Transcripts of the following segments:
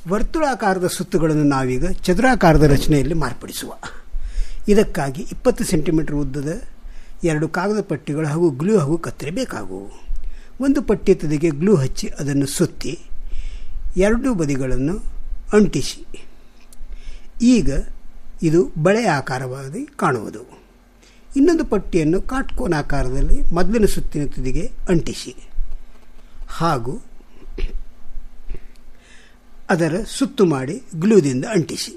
ವರ್ತುಳಾಕಾರದ ಸುತ್ತುಗಳನ್ನು ನಾವೀಗ ಚದುರಾಕಾರದ ರಚನೆಯಲ್ಲಿ ಮಾರ್ಪಡಿಸುವ ಇದಕ್ಕಾಗಿ ಇಪ್ಪತ್ತು ಸೆಂಟಿಮೀಟರ್ ಉದ್ದದ ಎರಡು ಕಾಗದ ಪಟ್ಟಿಗಳು ಹಾಗೂ ಗ್ಲೂ ಹಾಗೂ ಕತ್ತರಿ ಬೇಕಾಗುವು ಒಂದು ಪಟ್ಟಿಯ ತುದಿಗೆ ಗ್ಲೂ ಹಚ್ಚಿ ಅದನ್ನು ಸುತ್ತಿ ಎರಡೂ ಬದಿಗಳನ್ನು ಅಂಟಿಸಿ ಈಗ ಇದು ಬಳೆ ಆಕಾರವಾಗಿ ಕಾಣುವುದು ಇನ್ನೊಂದು ಪಟ್ಟಿಯನ್ನು ಕಾಟ್ಕೋನಾಕಾರದಲ್ಲಿ ಮೊದಲಿನ ಸುತ್ತಿನ ತುದಿಗೆ ಅಂಟಿಸಿ ಹಾಗೂ ಅದರ ಸುತ್ತು ಮಾಡಿ ಗ್ಲೂದಿಂದ ಅಂಟಿಸಿ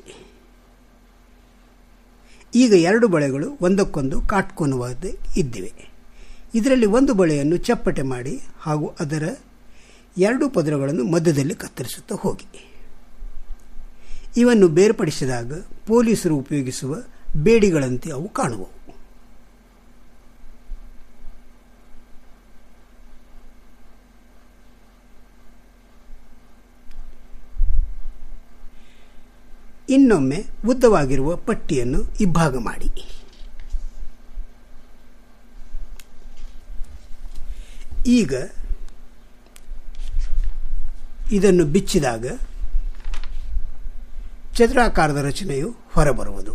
ಈಗ ಎರಡು ಬಳೆಗಳು ಒಂದಕ್ಕೊಂದು ಕಾಟ್ಕೋನವಾದ ಇದ್ದಿವೆ ಇದರಲ್ಲಿ ಒಂದು ಬಳೆಯನ್ನು ಚಪ್ಪಟೆ ಮಾಡಿ ಹಾಗೂ ಅದರ ಎರಡು ಪದರಗಳನ್ನು ಮಧ್ಯದಲ್ಲಿ ಕತ್ತರಿಸುತ್ತಾ ಹೋಗಿ ಇವನ್ನು ಬೇರ್ಪಡಿಸಿದಾಗ ಪೊಲೀಸರು ಉಪಯೋಗಿಸುವ ಬೇಡಿಗಳಂತೆ ಅವು ಕಾಣುವವು ಇನ್ನೊಮ್ಮೆ ಉದ್ದವಾಗಿರುವ ಪಟ್ಟಿಯನ್ನು ಇಬ್ಬಾಗ ಮಾಡಿ ಈಗ ಇದನ್ನು ಬಿಚ್ಚಿದಾಗ ಚದುರಾಕಾರದ ರಚನೆಯು ಹೊರಬರುವುದು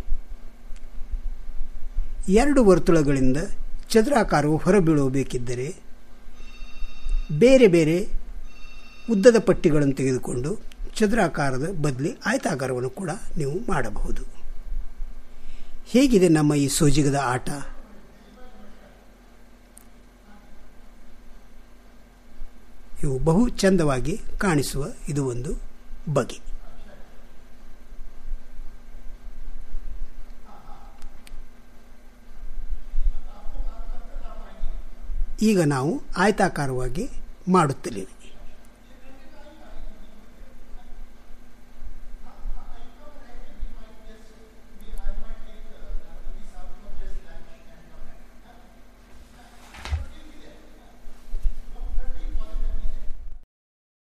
ಎರಡು ವರ್ತುಳಗಳಿಂದ ಚದುರಾಕಾರವು ಹೊರಬೀಳಬೇಕಿದ್ದರೆ ಬೇರೆ ಬೇರೆ ಉದ್ದದ ಪಟ್ಟಿಗಳನ್ನು ತೆಗೆದುಕೊಂಡು ಚದುರಾಕಾರದ ಬದಲಿ ಆಯತಾಕಾರವನ್ನು ಕೂಡ ನೀವು ಮಾಡಬಹುದು ಹೇಗಿದೆ ನಮ್ಮ ಈ ಸೋಜಿಗದ ಆಟ ಇವು ಬಹು ಚಂದವಾಗಿ ಕಾಣಿಸುವ ಇದು ಒಂದು ಬಗೆ ಈಗ ನಾವು ಆಯತಾಕಾರವಾಗಿ ಮಾಡುತ್ತಲಿವೆ